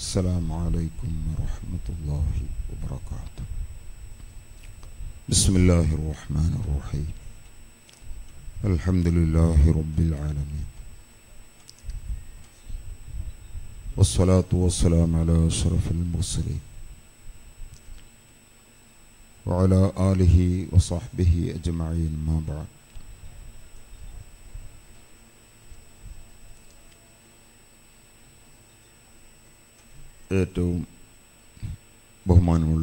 السلام عليكم ورحمة الله وبركاته بسم الله الرحمن الرحيم الحمد لله رب العالمين والصلاة والسلام على أشرف المرسلين وعلى آله وصحبه أجمعين ما بعد ഏറ്റവും ബഹുമാനമുള്ള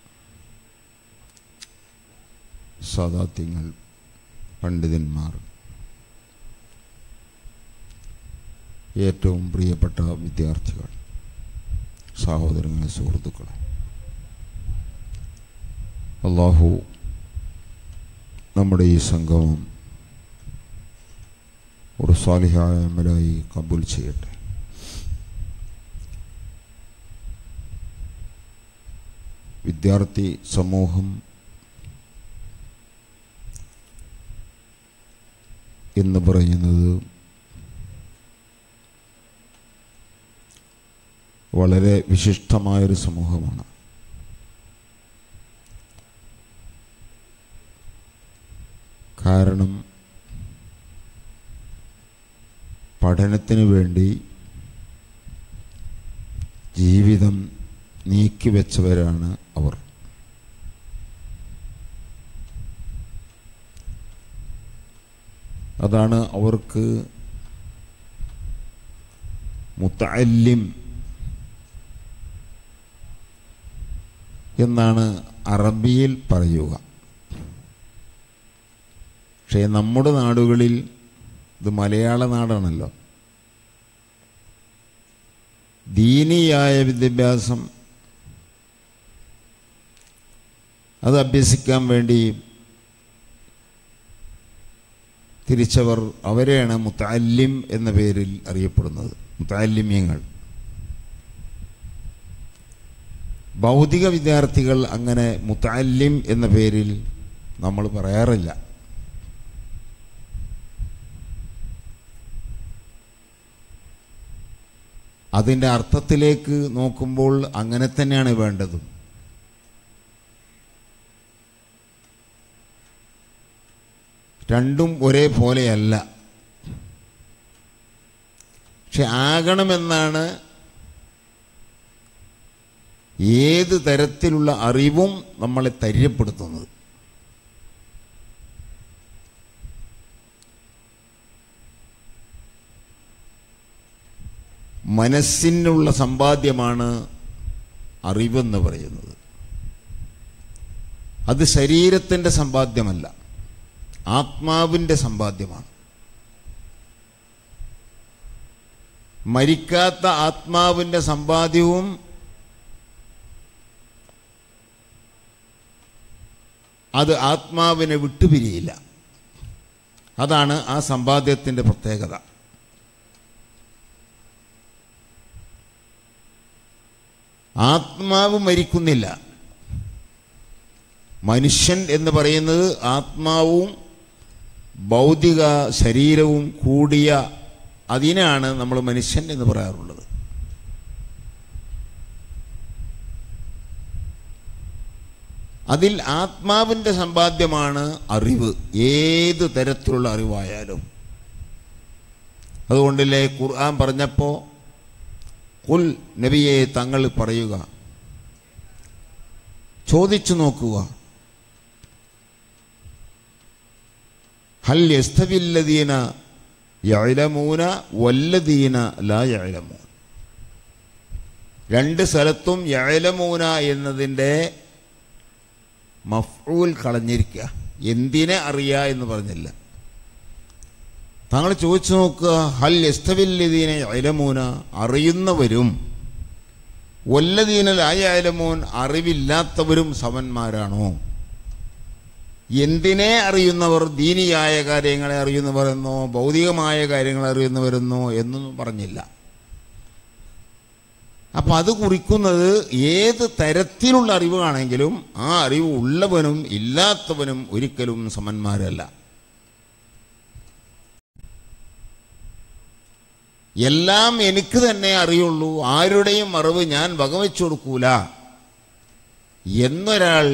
സാദാത്യങ്ങൾ പണ്ഡിതന്മാർ ഏറ്റവും പ്രിയപ്പെട്ട വിദ്യാർത്ഥികൾ സഹോദരങ്ങളെ സുഹൃത്തുക്കളെ അള്ളാഹു നമ്മുടെ ഈ സംഗമം ഒരു സാലിഹായ അമലായി കബൂൽ ചെയ്യട്ടെ വിദ്യാർത്ഥി സമൂഹം എന്ന് പറയുന്നത് വളരെ വിശിഷ്ടമായൊരു സമൂഹമാണ് കാരണം പഠനത്തിന് വേണ്ടി ജീവിതം നീക്കിവെച്ചവരാണ് അവർ അതാണ് അവർക്ക് മുത്തല്ലിം എന്നാണ് അറബിയിൽ പറയുക പക്ഷേ നമ്മുടെ നാടുകളിൽ ഇത് മലയാള നാടാണല്ലോ ദീനിയായ വിദ്യാഭ്യാസം അത് അഭ്യസിക്കാൻ വേണ്ടി തിരിച്ചവർ അവരെയാണ് മുത്താലിം എന്ന പേരിൽ അറിയപ്പെടുന്നത് മുത്താലിമ്യങ്ങൾ ഭൗതിക വിദ്യാർത്ഥികൾ അങ്ങനെ മുത്താലിം എന്ന പേരിൽ നമ്മൾ പറയാറില്ല അതിൻ്റെ അർത്ഥത്തിലേക്ക് നോക്കുമ്പോൾ അങ്ങനെ തന്നെയാണ് വേണ്ടതും രണ്ടും ഒരേപോലെയല്ല പക്ഷെ ആകണമെന്നാണ് ഏത് തരത്തിലുള്ള അറിവും നമ്മളെ തര്യപ്പെടുത്തുന്നത് മനസ്സിനുള്ള സമ്പാദ്യമാണ് അറിവെന്ന് പറയുന്നത് അത് ശരീരത്തിൻ്റെ സമ്പാദ്യമല്ല ആത്മാവിൻ്റെ സമ്പാദ്യമാണ് മരിക്കാത്ത ആത്മാവിൻ്റെ സമ്പാദ്യവും അത് ആത്മാവിനെ വിട്ടുപിരിയില്ല അതാണ് ആ സമ്പാദ്യത്തിൻ്റെ പ്രത്യേകത ആത്മാവ് മരിക്കുന്നില്ല മനുഷ്യൻ എന്ന് പറയുന്നത് ആത്മാവും ഭൗതിക ശരീരവും കൂടിയ അതിനാണ് നമ്മൾ മനുഷ്യൻ എന്ന് പറയാറുള്ളത് അതിൽ ആത്മാവിൻ്റെ സമ്പാദ്യമാണ് അറിവ് ഏത് തരത്തിലുള്ള അറിവായാലും അതുകൊണ്ടല്ലേ ഖുർആൻ പറഞ്ഞപ്പോൾ കുൽ നബിയെ തങ്ങൾ പറയുക ചോദിച്ചു നോക്കുക ഹൽ യസ്തവില്ലദീന യഅലമൂന വല്ലദീന ലാ യഅലമൂൻ രണ്ട് സ്ഥലത്തും യഅലമൂന എന്നതിൻ്റെ മഫ്ഊൽ കളഞ്ഞിരിക്കുക എന്തിനെ അറിയുക എന്ന് പറഞ്ഞില്ല താങ്കൾ ചോദിച്ചു നോക്കുക ഹൽ യസ്തവില്ലദീന യഅലമൂന അറിയുന്നവരും വല്ലദീനലായ അയലമോൻ അറിവില്ലാത്തവരും സമന്മാരാണോ എന്തിനെ അറിയുന്നവർ ദീനിയായ കാര്യങ്ങളെ അറിയുന്നവരെന്നോ ഭൗതികമായ കാര്യങ്ങളെ അറിയുന്നവരെന്നോ എന്നൊന്നും പറഞ്ഞില്ല അപ്പം അത് കുറിക്കുന്നത് ഏത് തരത്തിലുള്ള അറിവാണെങ്കിലും ആ അറിവ് ഉള്ളവനും ഇല്ലാത്തവനും ഒരിക്കലും സമന്മാരല്ല എല്ലാം എനിക്ക് തന്നെ അറിയുള്ളൂ ആരുടെയും അറിവ് ഞാൻ വകവെച്ചു കൊടുക്കൂല എന്നൊരാൾ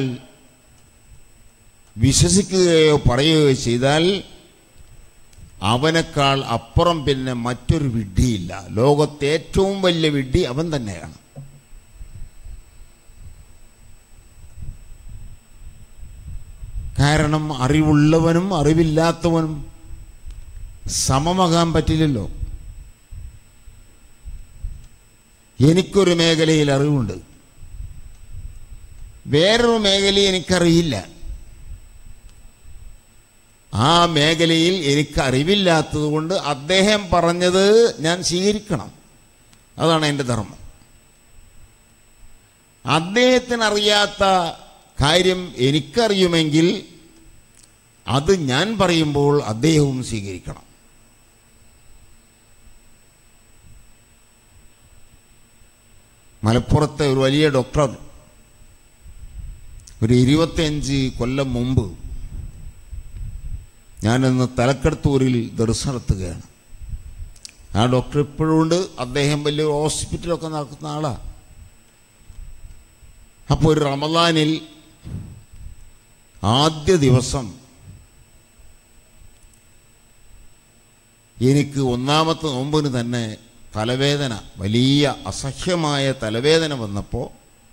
വിശ്വസിക്കുകയോ പറയുകയോ ചെയ്താൽ അവനേക്കാൾ അപ്പുറം പിന്നെ മറ്റൊരു വിഡ്ഢിയില്ല ലോകത്തെ ഏറ്റവും വലിയ വിഡ്ഢി അവൻ തന്നെയാണ് കാരണം അറിവുള്ളവനും അറിവില്ലാത്തവനും സമമാകാൻ പറ്റില്ലല്ലോ എനിക്കൊരു മേഖലയിൽ അറിവുണ്ട് വേറൊരു മേഖലയിൽ എനിക്കറിയില്ല ആ മേഖലയിൽ എനിക്ക് അറിവില്ലാത്തത് കൊണ്ട് അദ്ദേഹം പറഞ്ഞത് ഞാൻ സ്വീകരിക്കണം അതാണ് എൻ്റെ ധർമ്മം അദ്ദേഹത്തിന് അറിയാത്ത കാര്യം എനിക്കറിയുമെങ്കിൽ അത് ഞാൻ പറയുമ്പോൾ അദ്ദേഹവും സ്വീകരിക്കണം മലപ്പുറത്തെ ഒരു വലിയ ഡോക്ടർ ഒരു ഇരുപത്തിയഞ്ച് കൊല്ലം മുമ്പ് ഞാനിന്ന് തലക്കടത്തൂരിൽ ദർശനം നടത്തുകയാണ് ആ ഡോക്ടർ ഇപ്പോഴും ഉണ്ട് അദ്ദേഹം വലിയ ഹോസ്പിറ്റലൊക്കെ നടക്കുന്ന ആളാണ് അപ്പോൾ ഒരു റമദാനിൽ ആദ്യ ദിവസം എനിക്ക് ഒന്നാമത്തെ നോമ്പിന് തന്നെ തലവേദന വലിയ അസഹ്യമായ തലവേദന വന്നപ്പോൾ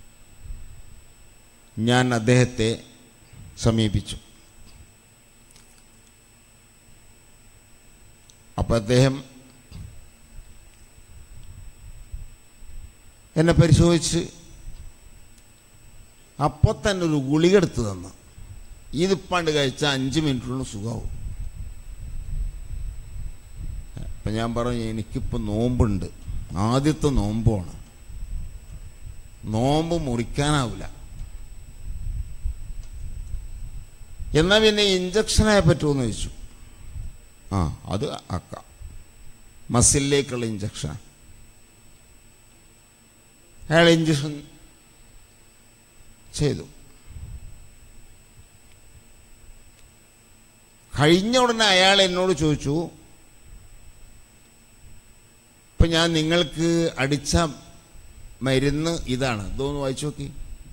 ഞാൻ അദ്ദേഹത്തെ സമീപിച്ചു അപ്പം അദ്ദേഹം എന്നെ പരിശോധിച്ച് അപ്പോൾ തന്നെ ഒരു ഗുളിക എടുത്ത് തന്നു ഇതിപ്പാണ്ട് കഴിച്ചാൽ അഞ്ച് മിനിറ്റിനുള്ള സുഖമാവും അപ്പം ഞാൻ പറഞ്ഞു എനിക്കിപ്പോൾ നോമ്പുണ്ട് ആദ്യത്തെ നോമ്പാണ് നോമ്പ് മുറിക്കാനാവില്ല എന്നാൽ പിന്നെ ഇഞ്ചക്ഷനായ പറ്റുമെന്ന് ചോദിച്ചു ആ അത് ആക്കാം മസിലിലേക്കുള്ള ഇഞ്ചക്ഷൻ അയാൾ ഇഞ്ചക്ഷൻ ചെയ്തു കഴിഞ്ഞ ഉടനെ അയാൾ എന്നോട് ചോദിച്ചു ഇപ്പൊ ഞാൻ നിങ്ങൾക്ക് അടിച്ച മരുന്ന് ഇതാണ് ഇതൊന്ന് വായിച്ചു നോക്കി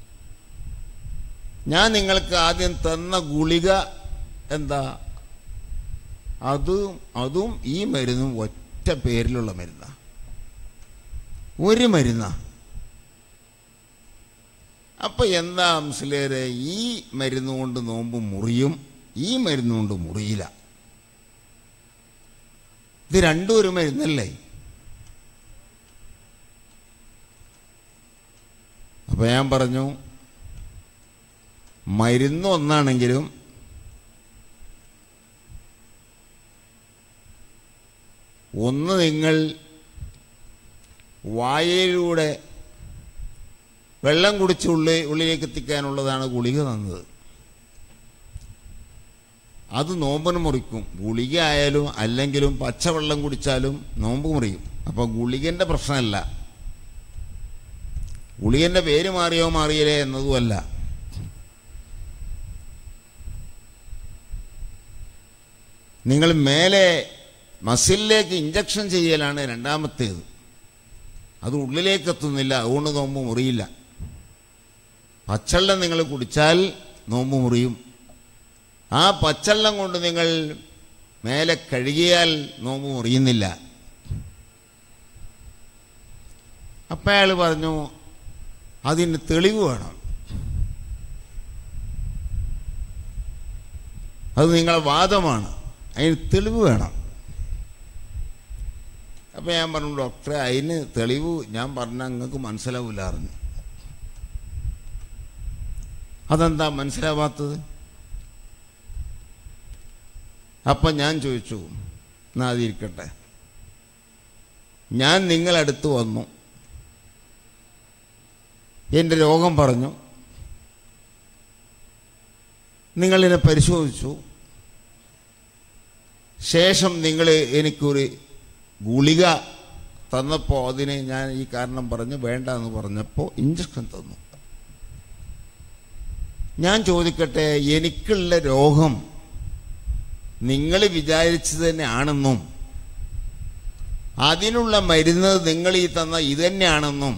ഞാൻ നിങ്ങൾക്ക് ആദ്യം തന്ന ഗുളിക എന്താ അതും അതും ഈ മരുന്നും ഒറ്റ പേരിലുള്ള മരുന്നാ ഒരു മരുന്നാ അപ്പൊ എന്താ മുസ്ലിയരെ ഈ മരുന്ന് കൊണ്ട് നോമ്പ് മുറിയും ഈ മരുന്ന് കൊണ്ട് മുറിയില്ല ഇത് രണ്ടും ഒരു മരുന്നല്ലേ അപ്പൊ ഞാൻ പറഞ്ഞു മരുന്ന് ഒന്നാണെങ്കിലും ഒന്ന് നിങ്ങൾ വായയിലൂടെ വെള്ളം കുടിച്ച് ഉള്ളി ഉള്ളിലേക്ക് എത്തിക്കാനുള്ളതാണ് ഗുളിക തന്നത് അത് നോമ്പിന് മുറിക്കും ഗുളിക ആയാലും അല്ലെങ്കിലും പച്ചവെള്ളം കുടിച്ചാലും നോമ്പ് മുറിയും അപ്പോൾ ഗുളികൻ്റെ പ്രശ്നമല്ല ഗുളികൻ്റെ പേര് മാറിയോ മാറിയില്ലേ എന്നതുമല്ല നിങ്ങൾ മേലെ മസിലിലേക്ക് ഇഞ്ചക്ഷൻ ചെയ്യലാണ് രണ്ടാമത്തേത് അത് ഉള്ളിലേക്ക് എത്തുന്നില്ല അതുകൊണ്ട് നോമ്പ് മുറിയില്ല പച്ചവെള്ളം നിങ്ങൾ കുടിച്ചാൽ നോമ്പ് മുറിയും ആ പച്ചവെള്ളം കൊണ്ട് നിങ്ങൾ മേലെ കഴുകിയാൽ നോമ്പ് മുറിയുന്നില്ല അപ്പം അയാൾ പറഞ്ഞു അതിന് തെളിവ് വേണം അത് നിങ്ങളെ വാദമാണ് അതിന് തെളിവ് വേണം അപ്പം ഞാൻ പറഞ്ഞു ഡോക്ടറെ അതിന് തെളിവ് ഞാൻ പറഞ്ഞാൽ നിങ്ങൾക്ക് മനസ്സിലാവില്ല അറിഞ്ഞു അതെന്താ മനസ്സിലാവാത്തത് അപ്പം ഞാൻ ചോദിച്ചു എന്നാ അതിരിക്കട്ടെ ഞാൻ നിങ്ങളടുത്ത് വന്നു എൻ്റെ രോഗം പറഞ്ഞു നിങ്ങളിനെ പരിശോധിച്ചു ശേഷം നിങ്ങൾ എനിക്കൊരു ഗുളിക തന്നപ്പോൾ അതിന് ഞാൻ ഈ കാരണം പറഞ്ഞ് വേണ്ട എന്ന് പറഞ്ഞപ്പോൾ ഇഞ്ചക്ഷൻ തന്നു ഞാൻ ചോദിക്കട്ടെ എനിക്കുള്ള രോഗം നിങ്ങൾ വിചാരിച്ചത് തന്നെ ആണെന്നും അതിനുള്ള മരുന്ന് നിങ്ങൾ ഈ തന്ന ഇതന്നെയാണെന്നും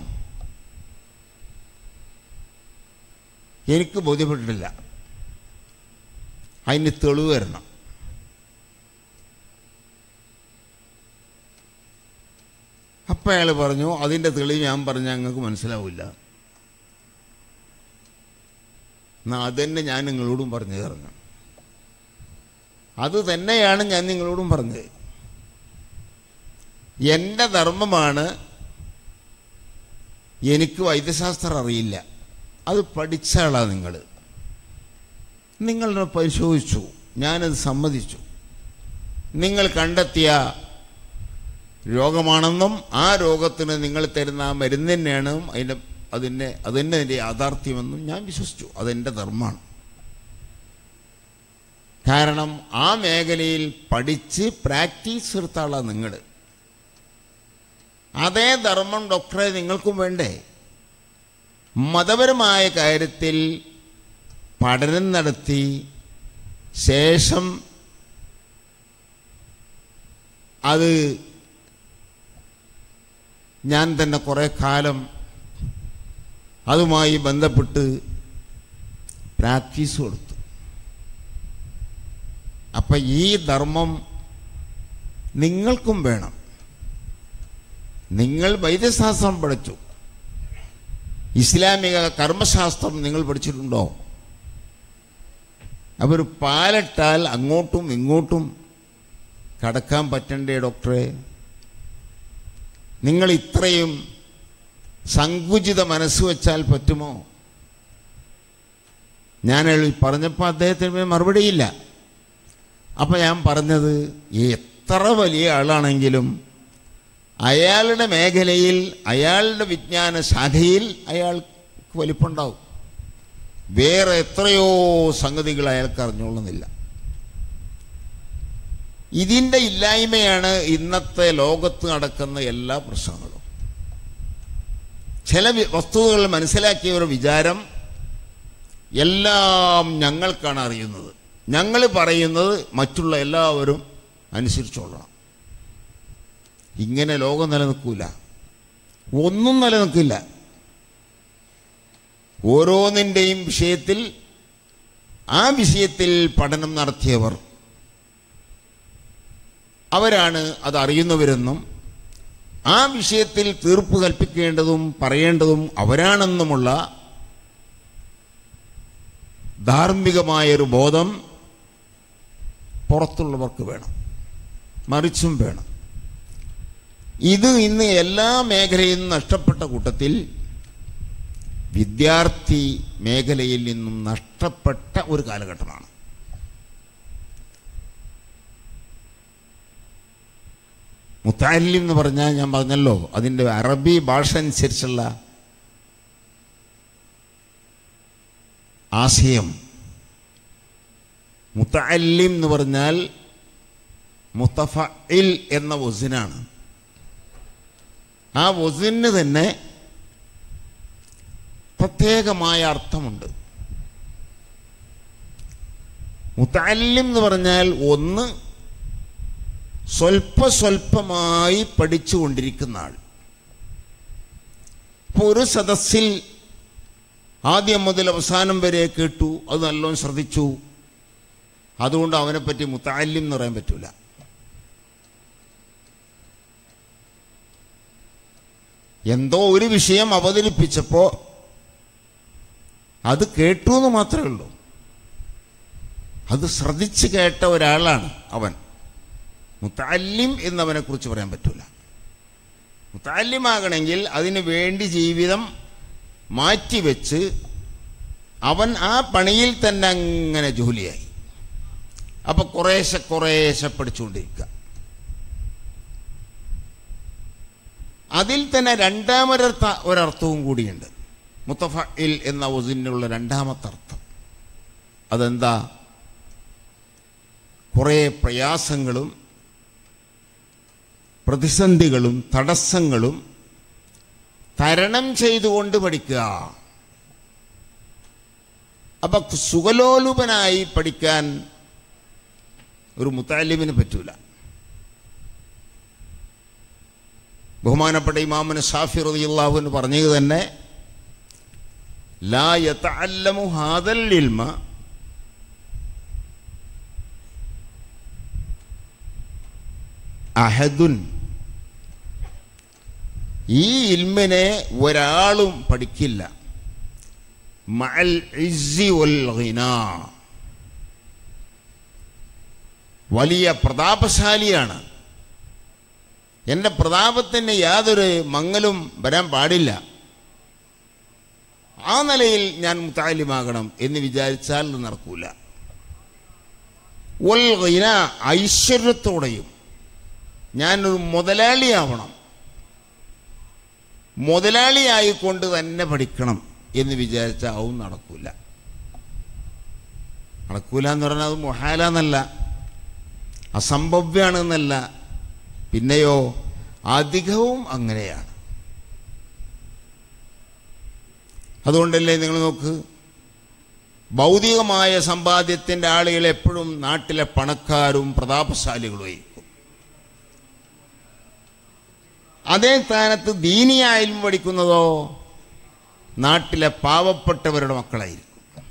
എനിക്ക് ബോധ്യപ്പെട്ടിട്ടില്ല അതിന് തെളിവ് വരണം അപ്പം അയാൾ പറഞ്ഞു അതിൻ്റെ തെളിവ് ഞാൻ പറഞ്ഞാൽ ഞങ്ങൾക്ക് മനസ്സിലാവില്ല എന്നാ അതന്നെ ഞാൻ നിങ്ങളോടും പറഞ്ഞു തരണം അത് തന്നെയാണ് ഞാൻ നിങ്ങളോടും പറഞ്ഞത് എൻ്റെ ധർമ്മമാണ് എനിക്ക് വൈദ്യശാസ്ത്രം അറിയില്ല അത് പഠിച്ച ആളാണ് നിങ്ങൾ നിങ്ങളെ പരിശോധിച്ചു ഞാനത് സമ്മതിച്ചു നിങ്ങൾ കണ്ടെത്തിയ രോഗമാണെന്നും ആ രോഗത്തിന് നിങ്ങൾ തരുന്ന ആ മരുന്ന് തന്നെയാണ് അതിൻ്റെ അതിൻ്റെ അതിൻ്റെ അതിൻ്റെ യാഥാർത്ഥ്യമെന്നും ഞാൻ വിശ്വസിച്ചു അതെൻ്റെ ധർമ്മമാണ് കാരണം ആ മേഖലയിൽ പഠിച്ച് പ്രാക്ടീസ് എടുത്ത ആളാണ് നിങ്ങൾ അതേ ധർമ്മം ഡോക്ടറെ നിങ്ങൾക്കും വേണ്ടേ മതപരമായ കാര്യത്തിൽ പഠനം നടത്തി ശേഷം അത് ഞാൻ തന്നെ കുറേ കാലം അതുമായി ബന്ധപ്പെട്ട് പ്രാക്ടീസ് കൊടുത്തു അപ്പം ഈ ധർമ്മം നിങ്ങൾക്കും വേണം നിങ്ങൾ വൈദ്യശാസ്ത്രം പഠിച്ചു ഇസ്ലാമിക കർമ്മശാസ്ത്രം നിങ്ങൾ പഠിച്ചിട്ടുണ്ടോ അവർ പാലട്ടാൽ അങ്ങോട്ടും ഇങ്ങോട്ടും കടക്കാൻ പറ്റണ്ടേ ഡോക്ടറെ നിങ്ങൾ ഇത്രയും സങ്കുചിത മനസ്സ് വെച്ചാൽ പറ്റുമോ ഞാൻ പറഞ്ഞപ്പോൾ അദ്ദേഹത്തിന് മറുപടിയില്ല അപ്പം ഞാൻ പറഞ്ഞത് എത്ര വലിയ ആളാണെങ്കിലും അയാളുടെ മേഖലയിൽ അയാളുടെ വിജ്ഞാന ശാഖയിൽ അയാൾക്ക് വലിപ്പുണ്ടാവും വേറെ എത്രയോ സംഗതികൾ അയാൾക്ക് അറിഞ്ഞോളുന്നില്ല ഇതിൻ്റെ ഇല്ലായ്മയാണ് ഇന്നത്തെ ലോകത്ത് നടക്കുന്ന എല്ലാ പ്രശ്നങ്ങളും ചില വി- വസ്തുതകൾ മനസ്സിലാക്കിയവർ വിചാരം എല്ലാം ഞങ്ങൾക്കാണ് അറിയുന്നത് ഞങ്ങൾ പറയുന്നത് മറ്റുള്ള എല്ലാവരും അനുസരിച്ചോളണം ഇങ്ങനെ ലോകം നിലനിൽക്കൂല ഒന്നും നിലനിൽക്കില്ല ഓരോന്നിൻ്റെയും വിഷയത്തിൽ ആ വിഷയത്തിൽ പഠനം നടത്തിയവർ അവരാണ് അത് അറിയുന്നവരെന്നും ആ വിഷയത്തിൽ തീർപ്പ് കൽപ്പിക്കേണ്ടതും പറയേണ്ടതും അവരാണെന്നുമുള്ള ധാർമ്മികമായൊരു ബോധം പുറത്തുള്ളവർക്ക് വേണം മറിച്ചും വേണം ഇത് ഇന്ന് എല്ലാ മേഖലയിൽ നിന്നും നഷ്ടപ്പെട്ട കൂട്ടത്തിൽ വിദ്യാർത്ഥി മേഖലയിൽ നിന്നും നഷ്ടപ്പെട്ട ഒരു കാലഘട്ടമാണ് മുത്താലിം എന്ന് പറഞ്ഞാൽ ഞാൻ പറഞ്ഞല്ലോ അതിൻ്റെ അറബി ഭാഷ അനുസരിച്ചുള്ള ആശയം മുത്തല്ലിം എന്ന് പറഞ്ഞാൽ മുത്തഫ ഇൽ എന്ന വസിനാണ് ആ വസിന് തന്നെ പ്രത്യേകമായ അർത്ഥമുണ്ട് മുത്തല്ലിം എന്ന് പറഞ്ഞാൽ ഒന്ന് സ്വൽപ്പ സ്വൽപ്പമായി പഠിച്ചുകൊണ്ടിരിക്കുന്ന ആൾ ഇപ്പോൾ ഒരു സദസ്സിൽ ആദ്യം മുതൽ അവസാനം വരെ കേട്ടു അത് നല്ലോണം ശ്രദ്ധിച്ചു അതുകൊണ്ട് അവനെപ്പറ്റി മുത്താലിം എന്ന് പറയാൻ പറ്റൂല എന്തോ ഒരു വിഷയം അവതരിപ്പിച്ചപ്പോൾ അത് കേട്ടു എന്ന് മാത്രമേ ഉള്ളൂ അത് ശ്രദ്ധിച്ച് കേട്ട ഒരാളാണ് അവൻ മുത്താലിം എന്നവനെ കുറിച്ച് പറയാൻ പറ്റൂല മുത്താലിമാകണമെങ്കിൽ അതിനു വേണ്ടി ജീവിതം മാറ്റിവെച്ച് അവൻ ആ പണിയിൽ തന്നെ അങ്ങനെ ജോലിയായി അപ്പൊ കുറേശ്ശെ കുറേശ്ശെ പഠിച്ചുകൊണ്ടിരിക്കുക അതിൽ തന്നെ രണ്ടാമൊരർത്ഥ ഒരർത്ഥവും കൂടിയുണ്ട് മുത്തഫഇൽ എന്ന ഒസിനുള്ള രണ്ടാമത്തെ അർത്ഥം അതെന്താ കുറേ പ്രയാസങ്ങളും പ്രതിസന്ധികളും തടസ്സങ്ങളും തരണം ചെയ്തുകൊണ്ട് പഠിക്കുക അപ്പൊ സുഖലോലുപനായി പഠിക്കാൻ ഒരു മുത്താലിമിന് പറ്റൂല ബഹുമാനപ്പെട്ട ഇമാമിന് ഷാഫി റളിയല്ലാഹു പറഞ്ഞത് തന്നെ ലാ യതഅല്ലമു ഹാദൽ ഇൽമ അഹദുൻ ഈ ഇൽമിനെ ഒരാളും പഠിക്കില്ല മഅൽ ഇസ്സി വൽ ഗിനാ വലിയ പ്രതാപശാലിയാണ് എൻ്റെ പ്രതാപത്തിന് യാതൊരു മങ്ങലും വരാൻ പാടില്ല ആ നിലയിൽ ഞാൻ മുത്താലിമാകണം എന്ന് വിചാരിച്ചാൽ അത് നടക്കൂല ഒൽ ഗിന ഐശ്വര്യത്തോടെയും ഞാനൊരു മുതലാളിയാവണം മുതലാളിയായിക്കൊണ്ട് തന്നെ പഠിക്കണം എന്ന് വിചാരിച്ചാൽ അതും നടക്കൂല നടക്കൂല എന്ന് പറഞ്ഞാൽ അത് മൊഹാല എന്നല്ല അസംഭവ്യാണെന്നല്ല പിന്നെയോ അധികവും അങ്ങനെയാണ് അതുകൊണ്ടല്ലേ നിങ്ങൾ നോക്ക് ഭൗതികമായ സമ്പാദ്യത്തിൻ്റെ ആളുകൾ എപ്പോഴും നാട്ടിലെ പണക്കാരും പ്രതാപശാലികളുമായിരിക്കും അതേ സ്ഥാനത്ത് ദീനിയായാലും പഠിക്കുന്നതോ നാട്ടിലെ പാവപ്പെട്ടവരുടെ മക്കളായിരിക്കും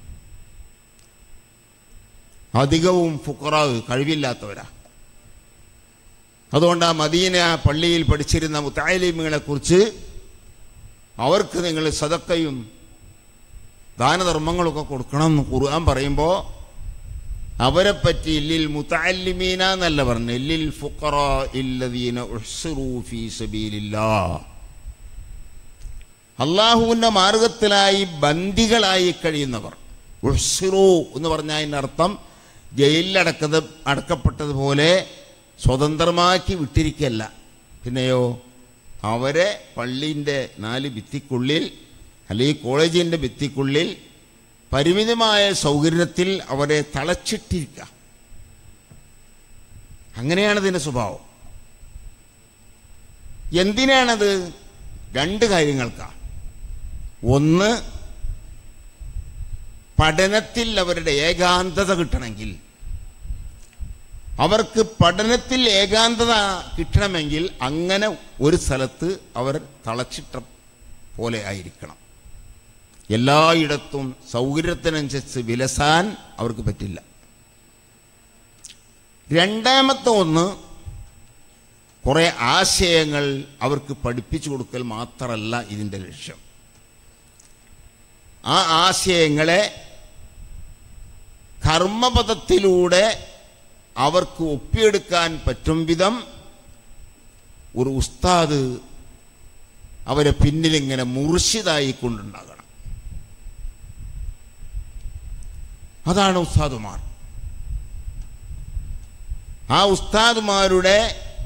അധികവും ഫുക്കറാവ് കഴിവില്ലാത്തവരാ അതുകൊണ്ട് ആ മദീന പള്ളിയിൽ പഠിച്ചിരുന്ന മുത്താലിമികളെ കുറിച്ച് അവർക്ക് നിങ്ങൾ സദക്കയും ദാനധർമ്മങ്ങളൊക്കെ കൊടുക്കണം എന്ന് ഖുർആൻ പറയുമ്പോൾ അവരെ പറ്റി ലിൽ മുത്തല്ലിമീന എന്നല്ല പറഞ്ഞു ലിൽ ഫുഖറ ഇല്ലദീന ഉഹ്സിറൂ ഫീ സബീലില്ലാ അള്ളാഹുവിൻ്റെ മാർഗത്തിലായി ബന്ദികളായി കഴിയുന്നവർ ഉഹ്സിറു എന്ന് പറഞ്ഞാൽ അതിൻ്റെ അർത്ഥം ജയിലിലടക്കത് അടക്കപ്പെട്ടതുപോലെ സ്വതന്ത്രമാക്കി വിട്ടിരിക്കല്ല പിന്നെയോ അവരെ പള്ളീൻ്റെ നാല് ഭിത്തിക്കുള്ളിൽ അല്ലെങ്കിൽ കോളേജിൻ്റെ ഭിത്തിക്കുള്ളിൽ പരിമിതമായ സൗകര്യത്തിൽ അവരെ തളച്ചിട്ടിരിക്കുക അങ്ങനെയാണ് ഇതിൻ്റെ സ്വഭാവം എന്തിനാണത് രണ്ട് കാര്യങ്ങൾക്കാണ് ഒന്ന് പഠനത്തിൽ അവരുടെ ഏകാന്തത കിട്ടണമെങ്കിൽ അവർക്ക് പഠനത്തിൽ ഏകാന്തത കിട്ടണമെങ്കിൽ അങ്ങനെ ഒരു സ്ഥലത്ത് അവർ തളച്ചിട്ട പോലെ ആയിരിക്കണം എല്ലായിടത്തും സൗകര്യത്തിനനുസരിച്ച് വിലസാൻ അവർക്ക് പറ്റില്ല രണ്ടാമത്തെ ഒന്ന് കുറേ ആശയങ്ങൾ അവർക്ക് പഠിപ്പിച്ചു കൊടുക്കൽ മാത്രമല്ല ഇതിൻ്റെ ലക്ഷ്യം ആ ആശയങ്ങളെ കർമ്മപദത്തിലൂടെ അവർക്ക് ഒപ്പിയെടുക്കാൻ പറ്റും വിധം ഒരു ഉസ്താദ് അവരെ പിന്നിലിങ്ങനെ മുർഷിദായി കൊണ്ടുണ്ടാകണം അതാണ് ഉസ്താദുമാർ ആ ഉസ്താദുമാരുടെ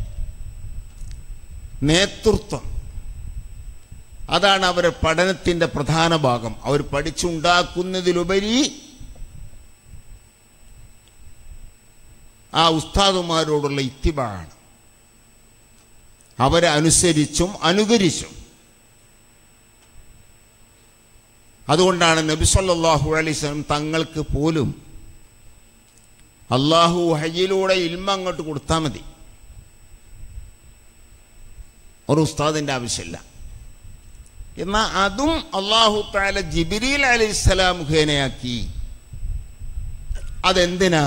നേതൃത്വം അതാണ് അവരുടെ പഠനത്തിൻ്റെ പ്രധാന ഭാഗം അവർ പഠിച്ചുണ്ടാക്കുന്നതിലുപരി ആ ഉസ്താദുമാരോടുള്ള ഇത്തിബാണ് അവരെ അനുസരിച്ചും അനുകരിച്ചും അതുകൊണ്ടാണ് നബി സല്ലല്ലാഹു അലൈഹി വസല്ലം തങ്ങൾക്ക് പോലും അള്ളാഹു ഹയ്യിലൂടെ ഇൽമ അങ്ങോട്ട് കൊടുത്താൽ മതി ഒരു ഉസ്താദിൻ്റെ ആവശ്യമില്ല എന്നാൽ അതും അള്ളാഹു താല ജിബിരിൽ അലൈഹിസ്സലാം മുഖേനയാക്കി അതെന്തിനാ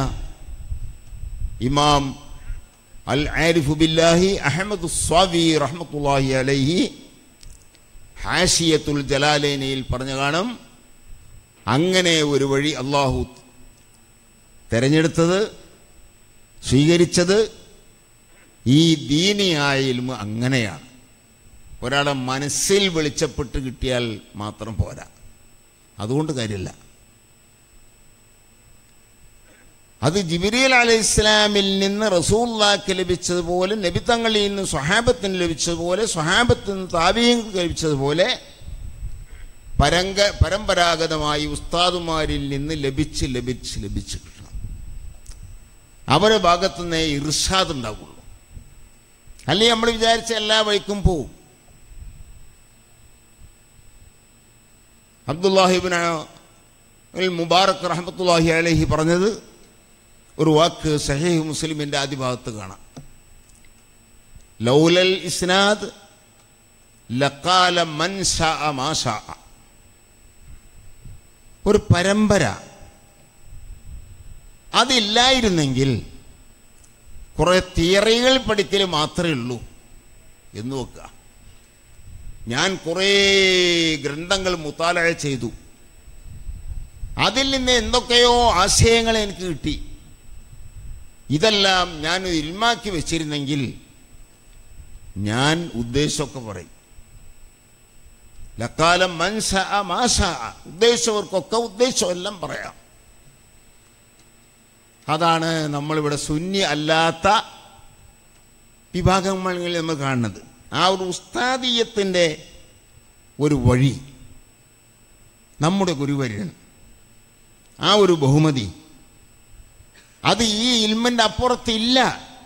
ഇമാം അൽ ആരിഫു ബില്ലാഹി അഹമ്മദ് സ്വാവി റഹ്മത്തുള്ളാഹി അലൈഹി ഹാഷിയത്തുൽ ജലാലേനയിൽ പറഞ്ഞു കാണും അങ്ങനെ ഒരു വഴി അള്ളാഹു തെരഞ്ഞെടുത്തത് സ്വീകരിച്ചത് ഈ ദീനിയായ ഇൽമ അങ്ങനെയാണ് ഒരാളെ മനസ്സിൽ വെളിച്ചപ്പെട്ട് കിട്ടിയാൽ മാത്രം പോരാ അതുകൊണ്ട് കാര്യമില്ല അത് ജിബിരിയൽ അലൈഹി ഇസ്ലാമിൽ നിന്ന് റസൂല്ലാക്ക് ലഭിച്ചതുപോലെ നബിത്തങ്ങളിൽ നിന്ന് സ്വഹാബത്തിന് ലഭിച്ചതുപോലെ സ്വഹാബത്തിൽ നിന്ന് താപീയങ്ങൾക്ക് ലഭിച്ചതുപോലെ പരങ്ക പരമ്പരാഗതമായി ഉസ്താദുമാരിൽ നിന്ന് ലഭിച്ച് ലഭിച്ച് ലഭിച്ച് കിട്ടണം അവരുടെ ഭാഗത്തുനിന്നേ ഇർഷാദ് ഉണ്ടാവുള്ളൂ അല്ലെങ്കിൽ നമ്മൾ വിചാരിച്ച എല്ലാ വഴിക്കും പോവും അബ്ദുല്ലാഹിബിൻ മുബാറക് റഹമത്തുല്ലാഹി അലഹി പറഞ്ഞത് ഒരു വാക്ക് സഹീഹ് മുസ്ലിമിൻ്റെ ആദ്യ ഭാഗത്ത് കാണാം ലൗലൽ ഇസ്നാദ് ലക്കാല മൻഷ മാഷ ഒരു പരമ്പര അതില്ലായിരുന്നെങ്കിൽ കുറെ തിയറികൾ പഠിക്കൽ മാത്രമേ ഉള്ളൂ എന്ന് നോക്കുക ഞാൻ കുറേ ഗ്രന്ഥങ്ങൾ മുത്താലയ ചെയ്തു അതിൽ നിന്ന് എന്തൊക്കെയോ ആശയങ്ങൾ എനിക്ക് കിട്ടി ഇതെല്ലാം ഞാൻ ഇൽമാക്കി വെച്ചിരുന്നെങ്കിൽ ഞാൻ ഉദ്ദേശമൊക്കെ പറയും ലക്കാലം മൻസ മാസ ഉദ്ദേശവർക്കൊക്കെ ഉദ്ദേശം എല്ലാം പറയാം അതാണ് നമ്മളിവിടെ സുന്നി അല്ലാത്ത വിഭാഗങ്ങളിൽ നമ്മൾ കാണുന്നത് ആ ഒരു ഉസ്താദീയത്തിൻ്റെ ഒരു വഴി നമ്മുടെ ഗുരുവര്യൻ ആ ഒരു ബഹുമതി അത് ഈ ഇൽമിൻ്റെ അപ്പുറത്തില്ല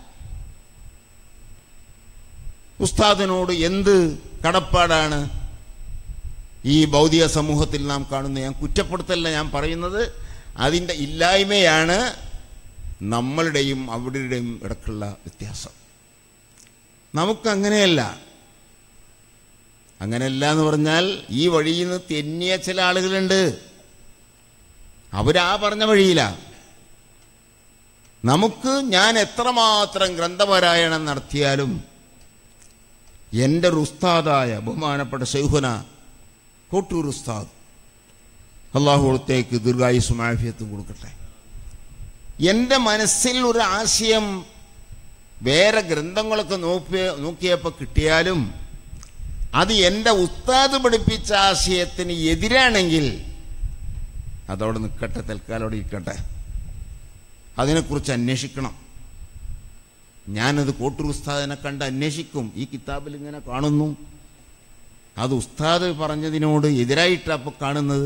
ഉസ്താദിനോട് എന്ത് കടപ്പാടാണ് ഈ ഭൗതിക സമൂഹത്തിൽ നാം കാണുന്നത് ഞാൻ കുറ്റപ്പെടുത്തല്ല ഞാൻ പറയുന്നത് അതിൻ്റെ ഇല്ലായ്മയാണ് നമ്മളുടെയും അവരുടെയും ഇടക്കുള്ള വ്യത്യാസം നമുക്കങ്ങനെയല്ല അങ്ങനെയല്ല എന്ന് പറഞ്ഞാൽ ഈ വഴിയിൽ നിന്ന് തെന്നിയ ചില ആളുകളുണ്ട് അവരാ പറഞ്ഞ വഴിയിലാണ് നമുക്ക് ഞാൻ എത്രമാത്രം ഗ്രന്ഥപാരായണം നടത്തിയാലും എൻ്റെ ഒരു ഉസ്താദായ ബഹുമാനപ്പെട്ട ശൈഹുന കോട്ടൂർ ഉസ്താദ് അള്ളാഹുത്തേക്ക് ദീർഘായുസും ആഫിയത്തും കൊടുക്കട്ടെ എൻ്റെ മനസ്സിൽ ഒരു ആശയം വേറെ ഗ്രന്ഥങ്ങളൊക്കെ നോക്കിയ നോക്കിയപ്പോൾ കിട്ടിയാലും അത് എൻ്റെ ഉസ്താദ് പഠിപ്പിച്ച ആശയത്തിന് എതിരാണെങ്കിൽ അതവിടെ നിൽക്കട്ടെ തൽക്കാലം അവിടെ ഇരിക്കട്ടെ അതിനെക്കുറിച്ച് അന്വേഷിക്കണം ഞാനത് കോട്ടൂർ ഉസ്താദിനെ കണ്ട് അന്വേഷിക്കും ഈ കിതാബിൽ ഇങ്ങനെ കാണുന്നു അത് ഉസ്താദ് പറഞ്ഞതിനോട് എതിരായിട്ടാണ് അപ്പോൾ കാണുന്നത്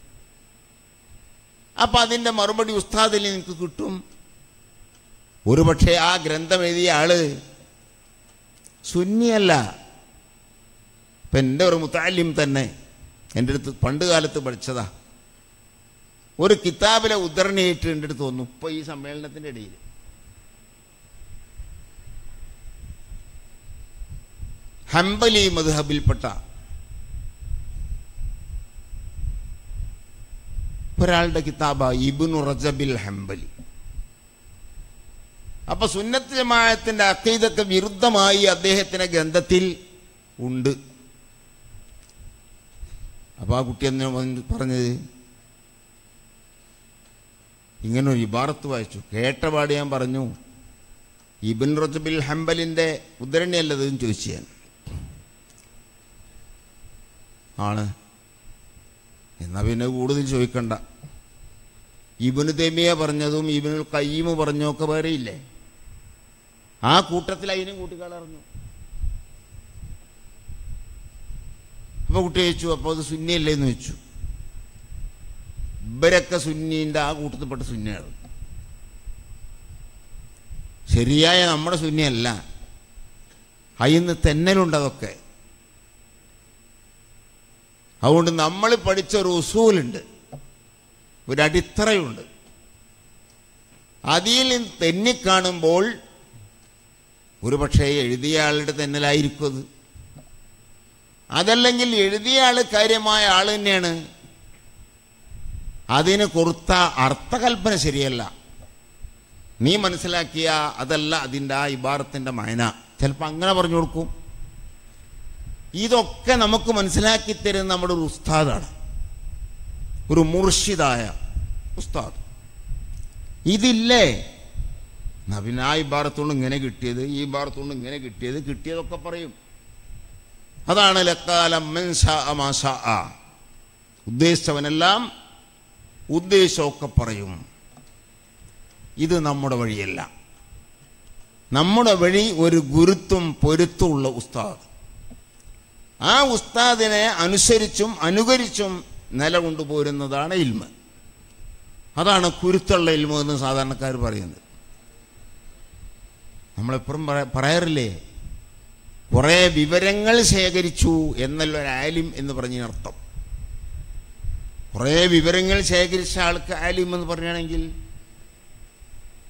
അപ്പം അതിൻ്റെ മറുപടി ഉസ്താദിൽ എനിക്ക് കിട്ടും ഒരുപക്ഷെ ആ ഗ്രന്ഥം എഴുതിയ ആള് സുന്നിയല്ല ഇപ്പം എൻ്റെ ഒരു മുത്താലിം തന്നെ എൻ്റെ അടുത്ത് പണ്ട് കാലത്ത് പഠിച്ചതാ ഒരു കിതാബിലെ ഉദ്ധരണിയായിട്ട് എൻ്റെ അടുത്ത് വന്നു ഇപ്പോൾ ഈ സമ്മേളനത്തിൻ്റെ ഇടയിൽ ഹംബലി മധുഹബിൽപ്പെട്ട ഒരാളുടെ കിതാബ ഇബിനു റജബിൽ ഹംബലി അപ്പൊ സുന്നത്ത് ജമാഅത്തിന്റെ അക്കീതൊക്കെ വിരുദ്ധമായി അദ്ദേഹത്തിന്റെ ഗ്രന്ഥത്തിൽ ഉണ്ട് അപ്പൊ ആ കുട്ടി എന്ന് പറഞ്ഞത് ഇങ്ങനെ ഒരു ഇബാറത്ത് വായിച്ചു കേട്ടപാട് ഞാൻ പറഞ്ഞു ഇബിൻ റജബിൽ ഹംബലിന്റെ ഉദ്ധരണിയല്ലത് എന്ന് ചോദിച്ചു ഞാൻ ആണ് എന്നാ പിന്നെ കൂടുതൽ ചോദിക്കണ്ട ഇബിന് തെമിയ പറഞ്ഞതും ഇബിനുൽ കയ്യമ് പറഞ്ഞൊക്കെ വേറെയില്ലേ ആ കൂട്ടത്തിൽ അതിനും കൂട്ടിക്കളറിഞ്ഞു അപ്പൊ കുട്ടി ചോദിച്ചു അപ്പോൾ അത് സുന്നിയല്ലേ എന്ന് വെച്ചു ഇവരൊക്കെ സുന്നീൻ്റെ ആ കൂട്ടത്തിൽപ്പെട്ട സുന്നിയാണ് ശരിയായ നമ്മുടെ സുന്നിയല്ല അയിന്ന് തെന്നലുണ്ട് അതൊക്കെ അതുകൊണ്ട് നമ്മൾ പഠിച്ച ഒരു ഉസൂലുണ്ട് ഒരു അടിത്തറയുണ്ട് അതിൽ തെന്നിക്കാണുമ്പോൾ ഒരുപക്ഷെ എഴുതിയ ആളുടെ തെന്നലായിരിക്കും അത് അതല്ലെങ്കിൽ എഴുതിയ ആള് കാര്യമായ ആൾ തന്നെയാണ് അതിന് കൊടുത്ത അർത്ഥകൽപ്പന ശരിയല്ല നീ മനസ്സിലാക്കിയ അതല്ല അതിൻ്റെ ആ ഇബാറത്തിൻ്റെ മയന ചിലപ്പോൾ അങ്ങനെ പറഞ്ഞു കൊടുക്കും ഇതൊക്കെ നമുക്ക് മനസ്സിലാക്കി തരുന്ന നമ്മുടെ ഒരു ഉസ്താദാണ് ഒരു മുർഷിദായ ഉസ്താദ് ഇതില്ലേ എന്നാ പിന്നെ ആ ഇബാറത്തോണ്ട് ഇങ്ങനെ കിട്ടിയത് ഈ ഇബാറത്തോണ്ട് ഇങ്ങനെ കിട്ടിയത് കിട്ടിയതൊക്കെ പറയും അതാണ് ലക്കാലം ഉദ്ദേശിച്ചവനെല്ലാം ഉദ്ദേശമൊക്കെ പറയും ഇത് നമ്മുടെ വഴിയല്ല നമ്മുടെ വഴി ഒരു ഗുരുത്വം പൊരുത്തമുള്ള ഉസ്താദ് ആ ഉസ്താദിനെ അനുസരിച്ചും അനുകരിച്ചും നിലകൊണ്ടുപോരുന്നതാണ് ഇൽമ അതാണ് കുരുത്തുള്ള ഇൽമ എന്ന് സാധാരണക്കാർ പറയുന്നത് നമ്മളെപ്പോഴും പറയാറില്ലേ കുറേ വിവരങ്ങൾ ശേഖരിച്ചു എന്നല്ല ഒരു ആലിം എന്ന് പറഞ്ഞതിനർത്ഥം കുറേ വിവരങ്ങൾ ശേഖരിച്ച ആൾക്ക് ആലിം എന്ന് പറയുകയാണെങ്കിൽ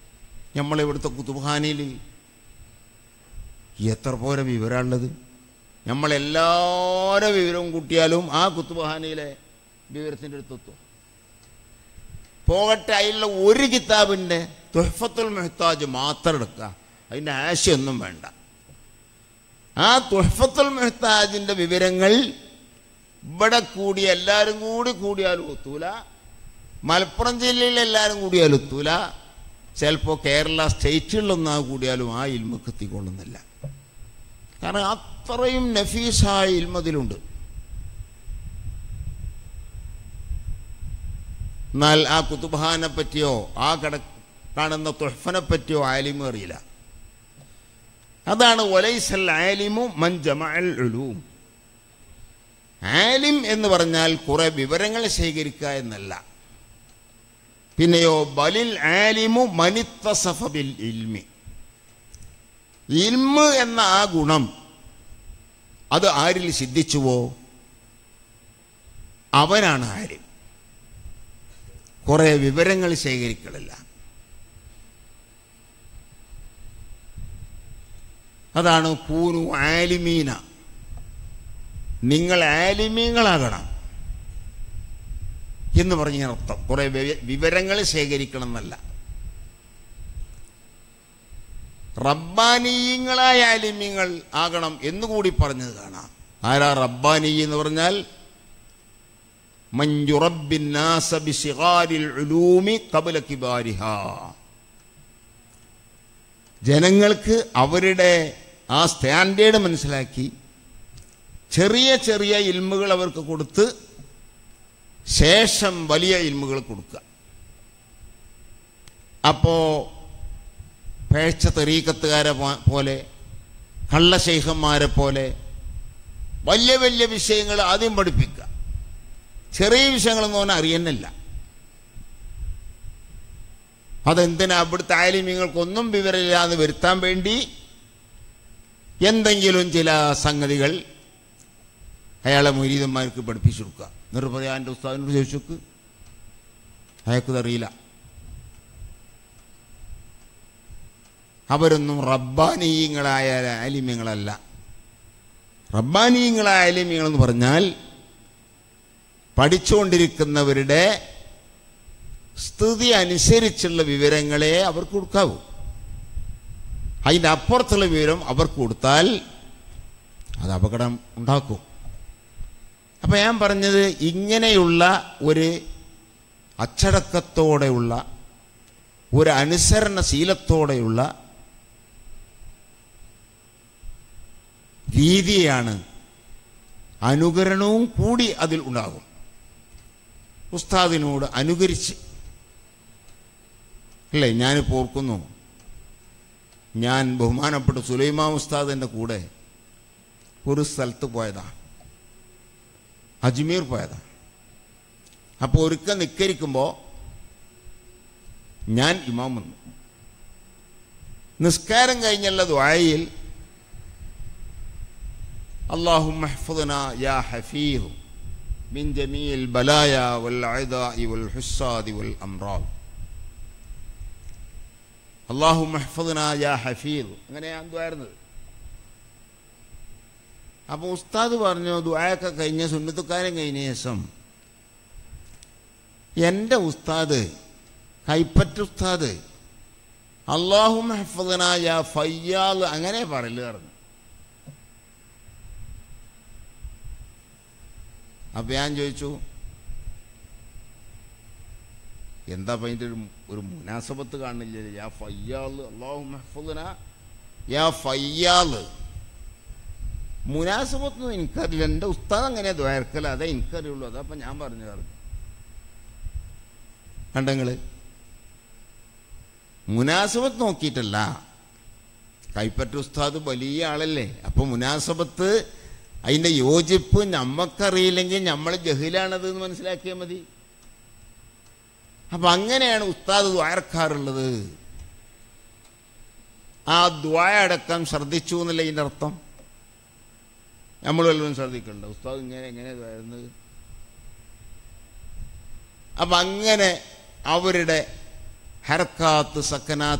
നമ്മളിവിടുത്തെ കുത്തുബാനിയിൽ എത്ര പോരെ വിവരമുള്ളത് നമ്മളെല്ലാവരുടെ വിവരവും കൂട്ടിയാലും ആ കുത്തുബഹാനയിലെ വിവരത്തിൻ്റെ അടുത്തെത്തും പോകട്ടെ അതിലുള്ള ഒരു കിതാബിൻ്റെ തുഹഫത്തുൽ മെഹ്താജ് മാത്രം എടുക്കുക അതിൻ്റെ ആശയൊന്നും വേണ്ട ആ തുഹഫത്തുൽ മെഹ്താജിൻ്റെ വിവരങ്ങൾ ഇവിടെ കൂടി എല്ലാവരും കൂടി കൂടിയാലും ഒത്തൂല മലപ്പുറം ജില്ലയിൽ എല്ലാവരും കൂടിയാലും ഒത്തൂല ചിലപ്പോൾ കേരള സ്റ്റേറ്റുകളിലൊന്നാ കൂടിയാലും ആ ഇൽമക്ക് എത്തിക്കൊള്ളുന്നില്ല കാരണം അത്രയും നഫീസായ ഇൽമതിലുണ്ട് എന്നാൽ ആ കുത്തുബഹാനെ പറ്റിയോ ആ കട കാണുന്ന തുഹഫനെ പറ്റിയോ ആലിമു അറിയില്ല അതാണ് ഒലൈസൽ ആലിമു മൻ ജമഅൽ ഉലൂം ആലിം എന്ന് പറഞ്ഞാൽ കുറെ വിവരങ്ങൾ ശേഖരിക്കുക എന്നല്ല പിന്നെയോ ബലിൽ ആലിമു മനിത്തസഫ ബിൽ ഇൽമി ഇൽമ് എന്ന ആ ഗുണം അത് ആരിൽ സിദ്ധിച്ചുവോ അവനാണ് ആലിം കുറെ വിവരങ്ങൾ ശേഖരിക്കലില്ല അതാണ് കൂനു ആലിമീന നിങ്ങൾ ആലിമീങ്ങളാകണം എന്ന് പറഞ്ഞ അർത്ഥം കുറെ വിവരങ്ങൾ ശേഖരിക്കണം എന്നല്ല റബ്ബാനീയങ്ങളായ ആലിമ്യങ്ങൾ ആകണം എന്നുകൂടി പറഞ്ഞത് കാണാം ആരാ റബ്ബാനി എന്ന് പറഞ്ഞാൽ മഞ്ജുറബിന്നാസ ബിസിഗാരിൽ ഉലൂമി ഖബല കിബാരിഹ ജനങ്ങൾക്ക് അവരുടെ ആ സ്റ്റാൻഡേർഡ് മനസ്സിലാക്കി ചെറിയ ചെറിയ ഇൽമുകൾ അവർക്ക് കൊടുത്ത് ശേഷം വലിയ ഇൽമുകൾ കൊടുക്കുക അപ്പോ പേഴ്ച തെറീക്കത്തുകാരെ പോ- പോലെ കള്ളശൈഖന്മാരെ പോലെ വലിയ വലിയ വിഷയങ്ങൾ ആദ്യം പഠിപ്പിക്കുക ചെറിയ വിഷയങ്ങളൊന്നും അവൻ അറിയുന്നില്ല അതെന്തിനാ അവിടുത്തെ ആലിമ്യങ്ങൾക്കൊന്നും വിവരമില്ലാതെ വരുത്താൻ വേണ്ടി എന്തെങ്കിലും ചില സംഗതികൾ അയാളെ മുരീതന്മാർക്ക് പഠിപ്പിച്ചു കൊടുക്കുക എന്നിട്ട് പറയാം എൻ്റെ ഉസ്താദിനോട് ചോദിച്ചു നോക്ക് അയാൾക്കതറിയില്ല അവരൊന്നും റബ്ബാനീയങ്ങളായ ആലിമ്യങ്ങളല്ല റബ്ബാനീയങ്ങളായ ആലിമ്യങ്ങളെന്ന് പറഞ്ഞാൽ പഠിച്ചുകൊണ്ടിരിക്കുന്നവരുടെ സ്ഥിതി അനുസരിച്ചുള്ള വിവരങ്ങളെ അവർക്ക് കൊടുക്കാവൂ അതിൻ്റെ അപ്പുറത്തുള്ള വിവരം അവർക്ക് കൊടുത്താൽ അത് അപകടം ഉണ്ടാക്കും അപ്പം ഞാൻ പറഞ്ഞത് ഇങ്ങനെയുള്ള ഒരു അച്ചടക്കത്തോടെയുള്ള ഒരു അനുസരണശീലത്തോടെയുള്ള രീതിയാണ് അനുകരണവും കൂടി അതിൽ ഉണ്ടാകും ഉസ്താദിനോട് അനുകരിച്ച് അല്ലേ ഞാനിപ്പോൾ ഓർക്കുന്നു ഞാൻ ബഹുമാനപ്പെട്ട സുലൈമാ ഉസ്താദിൻ്റെ കൂടെ ഒരു സ്ഥലത്ത് പോയതാ അജ്മീർ പോയതാ അപ്പോൾ ഒരുക്ക നിക്കരിക്കുമ്പോൾ ഞാൻ ഇമാം വന്നു നിസ്കാരം കഴിഞ്ഞുള്ള ദ്വായയിൽ اللهم احفظنا يا حفيظ من جميع البلايا والعداء والحساد والأمراض اللهم احفظنا يا حفيظ അങ്ങനെയാണ് ദ്വാരുന്നത് അപ്പോൾ ഉസ്താദ് പറഞ്ഞു ദ്വായൊക്കെ കഴിഞ്ഞ സുന്നത്തുക്കാരൻ കഴിഞ്ഞ ശേഷം എൻ്റെ ഉസ്താദ് കൈപ്പറ്റ ഉസ്താദ് അള്ളാഹു മെഹഫദന യാ ഫയ്യാൽ അങ്ങനെ പറയല് പറഞ്ഞു അപ്പൊ ഞാൻ ചോദിച്ചു എന്താ അപ്പൊ അതിൻ്റെ ഒരു ഒരു മുനാസബത്ത് കാണില്ല യാ ഫയ്യാള് അള്ളാഹു മെഹഫുദന യാ ഫയ്യാള് മുനാസബത്തൊന്നും എനിക്കറിയില്ല എൻ്റെ ഉസ്താദ് അങ്ങനെ ദ്വാരക്കല അതേ എനിക്കറിയുള്ളൂ അതപ്പം ഞാൻ പറഞ്ഞു പറഞ്ഞു കണ്ടങ്ങള് മുനാസബത്ത് നോക്കിയിട്ടല്ല കൈപ്പറ്റ ഉസ്താദ് വലിയ ആളല്ലേ അപ്പൊ മുനാസബത്ത് അതിന്റെ യോജിപ്പ് നമ്മക്കറിയില്ലെങ്കിൽ നമ്മൾ ജഹിലാണത് എന്ന് മനസ്സിലാക്കിയാൽ മതി അപ്പൊ അങ്ങനെയാണ് ഉസ്താദ് ദ്വാരക്കാറുള്ളത് ആ ദ്വായ അടക്കം ശ്രദ്ധിച്ചു എന്നല്ല ഇതിന്റെ അർത്ഥം നമ്മൾ വല്ലതും ശ്രദ്ധിക്കണ്ട ഉസ്താദ് ഇങ്ങനെ എങ്ങനെ ദ്വാരുന്നത് അപ്പൊ അങ്ങനെ അവരുടെ ഹർക്കാത്ത്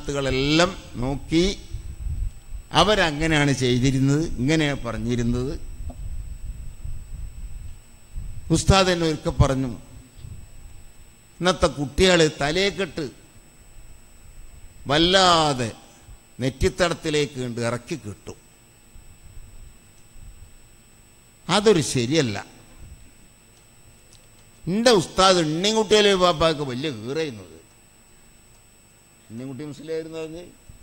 സക്കനാത്തുകളെല്ലാം നോക്കി അവരങ്ങനെയാണ് ചെയ്തിരുന്നത് ഇങ്ങനെയാണ് പറഞ്ഞിരുന്നത് ഉസ്താദ് എന്നെ ഒരിക്കൽ പറഞ്ഞു ഇന്നത്തെ കുട്ടികൾ തലേക്കെട്ട് വല്ലാതെ നെറ്റിത്തടത്തിലേക്ക് കണ്ട് ഇറക്കി കിട്ടും അതൊരു ശരിയല്ല എൻ്റെ ഉസ്താദ് ഉണ്ണിൻകുട്ടിയിലെ പാപ്പാക്ക് വലിയ കീറായിരുന്നത് ഉണ്ണിൻകുട്ടി മുസ്ലിയായിരുന്നു പറഞ്ഞ്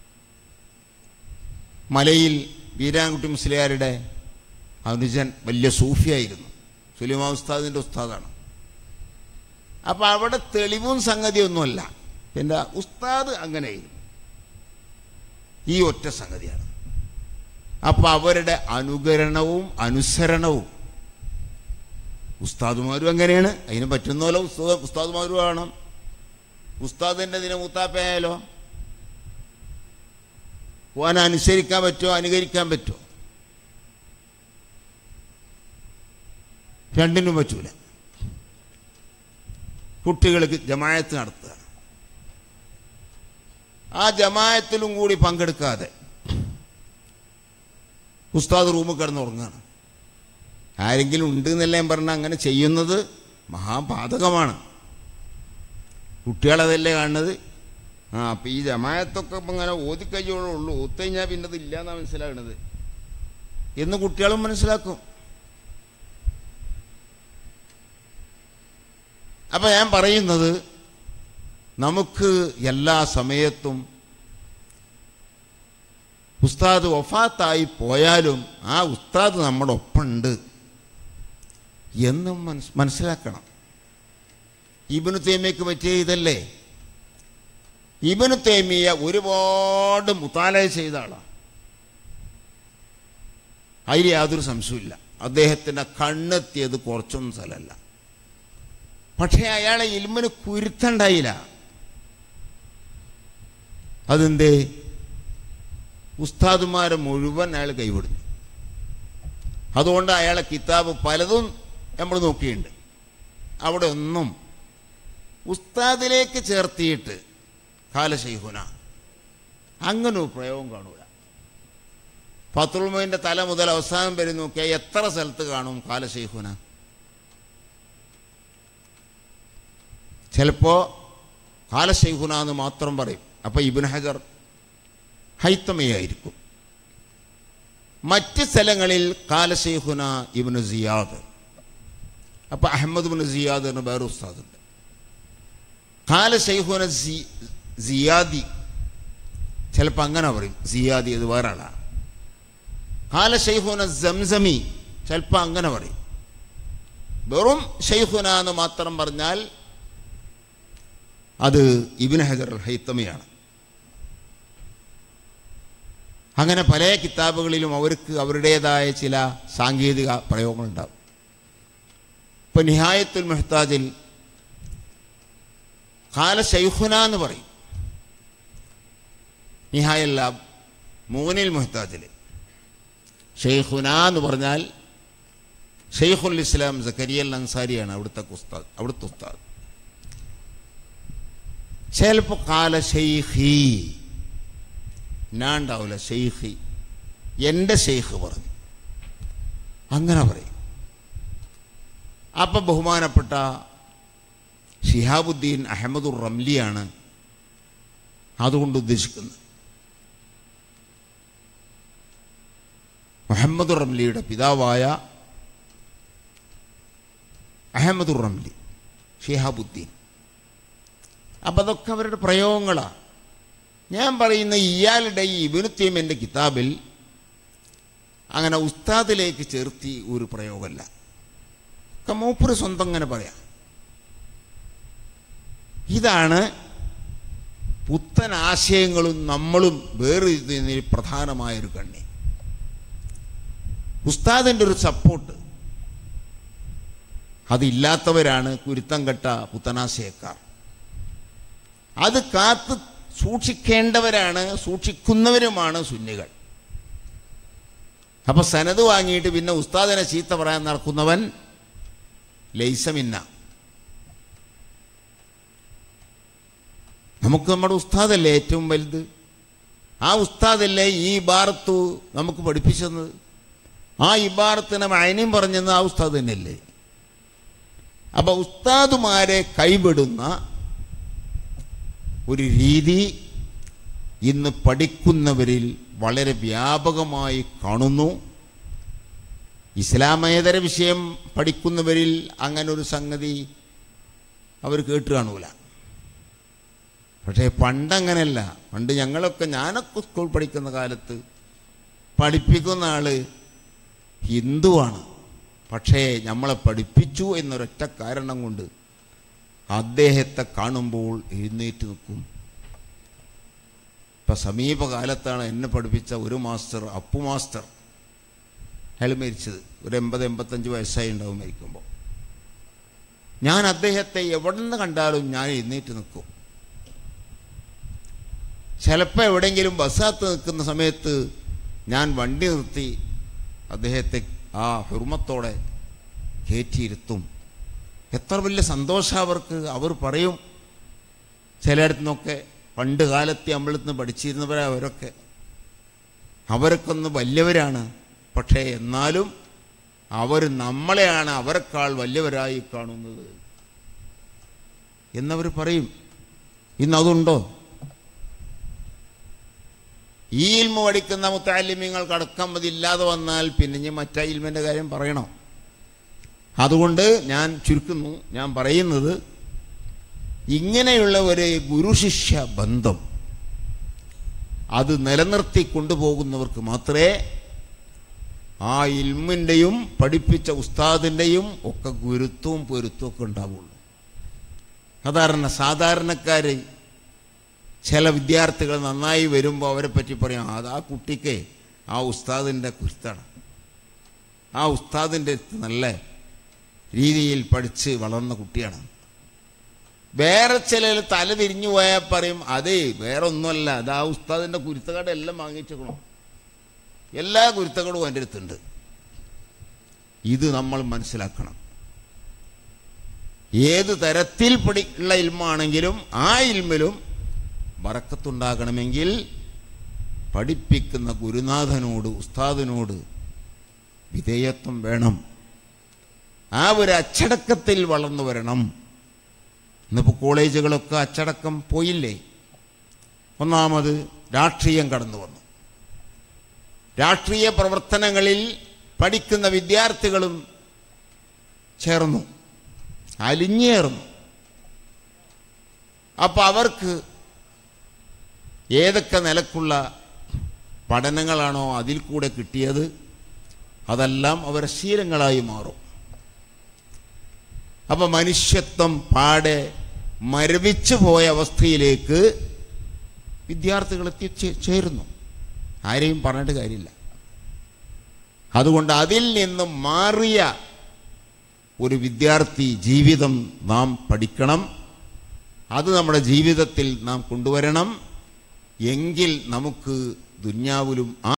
മലയിൽ വീരാൻകുട്ടി മുസ്ലിയാരുടെ അനുജൻ വലിയ സൂഫിയായിരുന്നു സുലിമാ ഉസ്താദിൻ്റെ ഉസ്താദാണ് അപ്പം അവിടെ തെളിവും സംഗതിയൊന്നുമല്ല പിന്നെ ഉസ്താദ് അങ്ങനെയായിരുന്നു ഈ ഒറ്റ സംഗതിയാണ് അപ്പം അവരുടെ അനുകരണവും അനുസരണവും ഉസ്താദുമാരും അങ്ങനെയാണ് അതിന് പറ്റുന്ന പോലെ ഉസ്താദ് ഉസ്താദുമാരും വേണം ഉസ്താദിൻ്റെ ദിനം മുത്താപ്പയായാലോ ഓനെ അനുസരിക്കാൻ പറ്റുമോ അനുകരിക്കാൻ പറ്റുമോ രണ്ടിനും പറ്റൂല കുട്ടികൾക്ക് ജമായത്ത് നടത്തുക ആ ജമായത്തിലും കൂടി പങ്കെടുക്കാതെ ഉസ്താദ് റൂമിൽ കിടന്നുറങ്ങാണ് ആരെങ്കിലും ഉണ്ട് എന്നല്ല ഞാൻ പറഞ്ഞാൽ അങ്ങനെ ചെയ്യുന്നത് മഹാപാതകമാണ് കുട്ടികളതല്ലേ കാണുന്നത് ആ അപ്പം ഈ ജമായത്തൊക്കെ ഇപ്പം ഇങ്ങനെ ഓതിക്കഴിയുള്ളൂ ഉള്ളൂ ഓത്തുകഴിഞ്ഞാൽ പിന്നെ അത് ഇല്ലയെന്നാണ് മനസ്സിലാകുന്നത് എന്ന് കുട്ടികളും മനസ്സിലാക്കും അപ്പം ഞാൻ പറയുന്നത് നമുക്ക് എല്ലാ സമയത്തും ഉസ്താദ് വഫാത്തായി പോയാലും ആ ഉസ്താദ് നമ്മുടെ ഒപ്പമുണ്ട് എന്നും മനസ് മനസ്സിലാക്കണം ഇബനു തേമിയക്ക് പറ്റിയ ഇതല്ലേ ഇബനു തേമിയ ഒരുപാട് മുത്താലയ ചെയ്ത ആളാണ് അതിൽ യാതൊരു സംശയമില്ല അദ്ദേഹത്തിൻ്റെ കണ്ണെത്തിയത് കുറച്ചൊന്നും സ്ഥലമല്ല പക്ഷേ അയാളെ ഇൽമിന് കുരുത്തണ്ടായില്ല അതെന്തേ ഉസ്താദുമാരെ മുഴുവൻ അയാൾ കൈവിടുന്നു അതുകൊണ്ട് അയാളെ കിതാബ് പലതും നമ്മൾ നോക്കിയിട്ടുണ്ട് അവിടെ ഒന്നും ഉസ്താദിലേക്ക് ചേർത്തിയിട്ട് കാലശൈഹുന അങ്ങനെ ഒരു പ്രയോഗം കാണൂല ഫത്തുൽമോയിൻ്റെ തല മുതൽ അവസാനം വരെ നോക്കിയാൽ എത്ര സ്ഥലത്ത് കാണും കാലശൈഹുന ചിലപ്പോൾ കാലശൈഹുന എന്ന് മാത്രം പറയും അപ്പം ഇബിൻ ഹജർ ഹൈത്തമയായിരിക്കും മറ്റ് സ്ഥലങ്ങളിൽ കാലശൈഹുന ഇബിന് സിയാദ് അപ്പം അഹമ്മദ് ബിൻ സിയാദ് എന്ന് വേറെ ഉസ്താദുണ്ട് കാലശൈഹുന സിയാദി ചിലപ്പോൾ അങ്ങനെ പറയും സിയാദി അത് വേറെ ആളാണ് കാലശൈഹുന സംസമി ചിലപ്പോൾ അങ്ങനെ പറയും വെറും ഷെയ്ഖുന എന്ന് മാത്രം പറഞ്ഞാൽ അത് ഇബിൻ ഹജർ ഹൈത്തമയാണ് അങ്ങനെ പല കിതാബുകളിലും അവർക്ക് അവരുടേതായ ചില സാങ്കേതിക പ്രയോഗങ്ങളുണ്ടാവും ഇപ്പൊ നിഹായത്തുൽ മെഹ്താജിൽ കാല ഷെയ്ഖുന എന്ന് പറയും നിഹായല്ല മൂനിൽ മുഹ്താജിൽ ഷെയ്ഖുന എന്ന് പറഞ്ഞാൽ ഷെയ്ഖുൽ ഇസ്ലാം സക്കരിയൽ അൻസാരിയാണ് അവിടുത്തെ ഉസ്താദ് അവിടുത്തെ ഉസ്താദ് ചിലപ്പോൾ കാല ഷെയ്ഖി ഞാൻ ഉണ്ടാവില്ല ഷെയ്ഖി എൻ്റെ ഷെയ്ഖ് പറഞ്ഞു അങ്ങനെ പറയും അപ്പം ബഹുമാനപ്പെട്ട ഷിഹാബുദ്ദീൻ അഹമ്മദുർ റംലിയാണ് അതുകൊണ്ട് ഉദ്ദേശിക്കുന്നത് മുഹമ്മദുർ റംലിയുടെ പിതാവായ അഹമ്മദുർ റംലി ഷിഹാബുദ്ദീൻ അപ്പം അതൊക്കെ അവരുടെ പ്രയോഗങ്ങളാണ് ഞാൻ പറയുന്ന ഇയാളുടെ ഈ ഇബിനുത്തീമിൻ്റെ കിതാബിൽ അങ്ങനെ ഉസ്താദിലേക്ക് ചേർത്തി ഒരു പ്രയോഗമല്ല ഒക്കെ മൂപ്പര് സ്വന്തം അങ്ങനെ പറയാം ഇതാണ് പുത്തൻ ആശയങ്ങളും നമ്മളും വേറെ പ്രധാനമായൊരു കണ്ണി ഉസ്താദിൻ്റെ ഒരു സപ്പോർട്ട് അതില്ലാത്തവരാണ് കുരുത്തം കെട്ട പുത്തനാശയക്കാർ അത് കാത്ത് സൂക്ഷിക്കേണ്ടവരാണ് സൂക്ഷിക്കുന്നവരുമാണ് സുന്നികൾ അപ്പൊ സനത് വാങ്ങിയിട്ട് പിന്നെ ഉസ്താദിനെ ചീത്ത പറയാൻ നടക്കുന്നവൻ ലൈസമിന്ന നമുക്ക് നമ്മുടെ ഉസ്താദല്ലേ ഏറ്റവും വലുത് ആ ഉസ്താദല്ലേ ഈ ഇബാറത്തു നമുക്ക് പഠിപ്പിച്ചത് ആ ഇബാറത്തിനെ മൈനയും പറഞ്ഞത് ആ ഉസ്താദ് തന്നെയല്ലേ അപ്പൊ ഉസ്താദുമാരെ കൈവിടുന്ന ഒരു രീതി ഇന്ന് പഠിക്കുന്നവരിൽ വളരെ വ്യാപകമായി കാണുന്നു ഇസ്ലാമേതര വിഷയം പഠിക്കുന്നവരിൽ അങ്ങനെ ഒരു സംഗതി അവർ കേട്ട് കാണൂല പക്ഷേ പണ്ടങ്ങനെയല്ല പണ്ട് ഞങ്ങളൊക്കെ ഞാനൊക്കെ സ്കൂൾ പഠിക്കുന്ന കാലത്ത് പഠിപ്പിക്കുന്ന ആള് ഹിന്ദുവാണ് പക്ഷേ നമ്മളെ പഠിപ്പിച്ചു എന്നൊരൊറ്റ കാരണം കൊണ്ട് അദ്ദേഹത്തെ കാണുമ്പോൾ എഴുന്നേറ്റ് നിൽക്കും ഇപ്പം സമീപകാലത്താണ് എന്നെ പഠിപ്പിച്ച ഒരു മാസ്റ്റർ അപ്പു മാസ്റ്റർ അയാൾ മരിച്ചത് ഒരു എൺപത് എൺപത്തഞ്ച് വയസ്സായി ഉണ്ടാവും മരിക്കുമ്പോൾ ഞാൻ അദ്ദേഹത്തെ എവിടെ നിന്ന് കണ്ടാലും ഞാൻ എഴുന്നേറ്റ് നിൽക്കും ചിലപ്പോൾ എവിടെയെങ്കിലും ബസ്സകത്ത് നിൽക്കുന്ന സമയത്ത് ഞാൻ വണ്ടി നിർത്തി അദ്ദേഹത്തെ ആ ഹുർമത്തോടെ കയറ്റിയിരുത്തും എത്ര വലിയ സന്തോഷം അവർക്ക് അവർ പറയും ചിലയിടത്തു നിന്നൊക്കെ പണ്ട് കാലത്തെ നമ്മളിൽ നിന്ന് പഠിച്ചിരുന്നവരാ അവരൊക്കെ അവരൊക്കെ ഒന്ന് വലിയവരാണ് പക്ഷേ എന്നാലും അവർ നമ്മളെയാണ് അവരെക്കാൾ വലിയവരായി കാണുന്നത് എന്നവർ പറയും ഇന്ന് അതുണ്ടോ ഈ ഇൽമ പഠിക്കുന്ന മുത്താലിമ്യങ്ങൾക്ക് അടക്കം അതില്ലാതെ വന്നാൽ പിന്നെ ഞാൻ മറ്റേ ഇൽമിൻ്റെ കാര്യം പറയണം അതുകൊണ്ട് ഞാൻ ചുരുക്കുന്നു ഞാൻ പറയുന്നത് ഇങ്ങനെയുള്ള ഒരു ഗുരുശിഷ്യ ബന്ധം അത് നിലനിർത്തി കൊണ്ടുപോകുന്നവർക്ക് മാത്രമേ ആ ഇൽമിൻ്റെയും പഠിപ്പിച്ച ഉസ്താദിൻ്റെയും ഒക്കെ ഗുരുത്വവും പൊരുത്തവും ഒക്കെ ഉണ്ടാവുള്ളൂ സാധാരണ സാധാരണക്കാർ ചില വിദ്യാർത്ഥികൾ നന്നായി വരുമ്പോൾ അവരെ പറ്റി പറയാം അത് ആ കുട്ടിക്ക് ആ ഉസ്താദിൻ്റെ കുരുത്താണ് ആ ഉസ്താദിൻ്റെ അടുത്ത് നല്ല രീതിയിൽ പഠിച്ച് വളർന്ന കുട്ടിയാണ് വേറെ ചിലർ തല തിരിഞ്ഞു പോയാൽ പറയും അതേ വേറെ ഒന്നുമല്ല അത് ആ ഉസ്താദിൻ്റെ കുരുത്തകട എല്ലാം വാങ്ങിച്ചേക്കണം എല്ലാ കുരുത്തകടും എൻ്റെ അടുത്തുണ്ട് ഇത് നമ്മൾ മനസ്സിലാക്കണം ഏത് തരത്തിൽ പഠി ഉള്ള ഇൽമാണെങ്കിലും ആ ഇൽമിലും വറക്കത്തുണ്ടാകണമെങ്കിൽ പഠിപ്പിക്കുന്ന ഗുരുനാഥനോട് ഉസ്താദിനോട് വിധേയത്വം വേണം ആ ഒരു അച്ചടക്കത്തിൽ വളർന്നു വരണം ഇന്നിപ്പോൾ കോളേജുകളൊക്കെ അച്ചടക്കം പോയില്ലേ ഒന്നാമത് രാഷ്ട്രീയം കടന്നു വന്നു രാഷ്ട്രീയ പ്രവർത്തനങ്ങളിൽ പഠിക്കുന്ന വിദ്യാർത്ഥികളും ചേർന്നു അലിഞ്ഞേർന്നു അപ്പം അവർക്ക് ഏതൊക്കെ നിലക്കുള്ള പഠനങ്ങളാണോ അതിൽ കൂടെ കിട്ടിയത് അതെല്ലാം അവരെ ശീലങ്ങളായി മാറും അപ്പം മനുഷ്യത്വം പാടെ മരവിച്ചു പോയ അവസ്ഥയിലേക്ക് വിദ്യാർത്ഥികൾ എത്തിച്ചേരുന്നു ആരെയും പറഞ്ഞിട്ട് കാര്യമില്ല അതുകൊണ്ട് അതിൽ നിന്നും മാറിയ ഒരു വിദ്യാർത്ഥി ജീവിതം നാം പഠിക്കണം അത് നമ്മുടെ ജീവിതത്തിൽ നാം കൊണ്ടുവരണം എങ്കിൽ നമുക്ക് ദുന്യാവിലും